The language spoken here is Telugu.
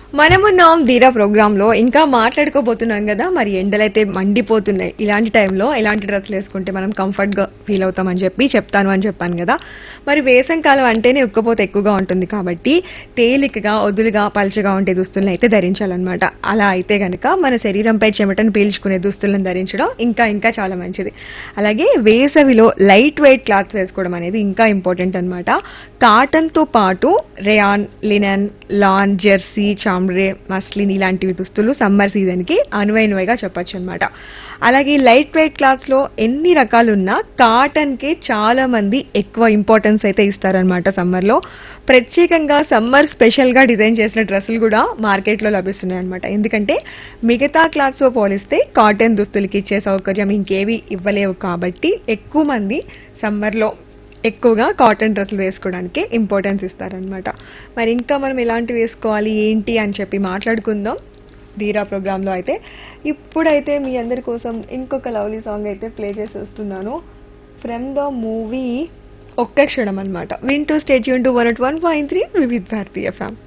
మనమున్నాం ధీరా ప్రోగ్రామ్ లో ఇంకా మాట్లాడుకోబోతున్నాం కదా మరి ఎండలైతే మండిపోతున్నాయి ఇలాంటి టైంలో ఎలాంటి డ్రెస్సులు వేసుకుంటే మనం కంఫర్ట్ గా ఫీల్ అవుతామని చెప్పి చెప్తాను అని చెప్పాను కదా మరి వేసం కాలం అంటేనే ఉక్కపోత ఎక్కువగా ఉంటుంది కాబట్టి తేలికగా వదులుగా పల్చగా ఉండే దుస్తులను అయితే ధరించాలన్నమాట అలా అయితే గనక మన శరీరంపై చెమటను పీల్చుకునే దుస్తులను ధరించడం ఇంకా ఇంకా చాలా మంచిది అలాగే వేసవిలో లైట్ వెయిట్ క్లాత్స్ వేసుకోవడం అనేది ఇంకా ఇంపార్టెంట్ అనమాట కాటన్ తో పాటు rayon linen lawn jersey chambray muslin ఇలాంటివి దుస్తులు సమ్మర్ సీజన్ కి అనువైనవిగా చెప్పొచ్చు అనమాట అలాగే లైట్ వెయిట్ క్లాత్స్ లో ఎన్ని రకాలున్నా కాటన్ కి చాలా మంది ఎక్కువ ఇంపార్టెన్స్ అయితే ఇస్తారనమాట సమ్మర్ లో ప్రత్యేకంగా సమ్మర్ స్పెషల్ గా డిజైన్ చేసిన డ్రెస్సులు కూడా మార్కెట్ లో లభిస్తున్నాయి అనమాట ఎందుకంటే మిగతా క్లాత్స్ తో పోలిస్తే కాటన్ దుస్తులకి ఇచ్చే సౌకర్యం ఇంకేవి ఇవ్వలేవు కాబట్టి ఎక్కువ మంది సమ్మర్ లో ఎక్కువగా కాటన్ డ్రెస్సులు వేసుకోవడానికి ఇంపార్టెన్స్ ఇస్తారనమాట మరి ఇంకా మనం ఎలాంటి వేసుకోవాలి ఏంటి అని చెప్పి మాట్లాడుకుందాం ధీరా ప్రోగ్రాంలో అయితే ఇప్పుడైతే మీ అందరి కోసం ఇంకొక లవ్లీ సాంగ్ అయితే ప్లే చేసి వస్తున్నాను ఫ్రమ్ ద మూవీ ఒక్క క్షణం అనమాట వింటూ స్టేట్ యూన్ to one one point three Vividh Bharati ఫ్యామ్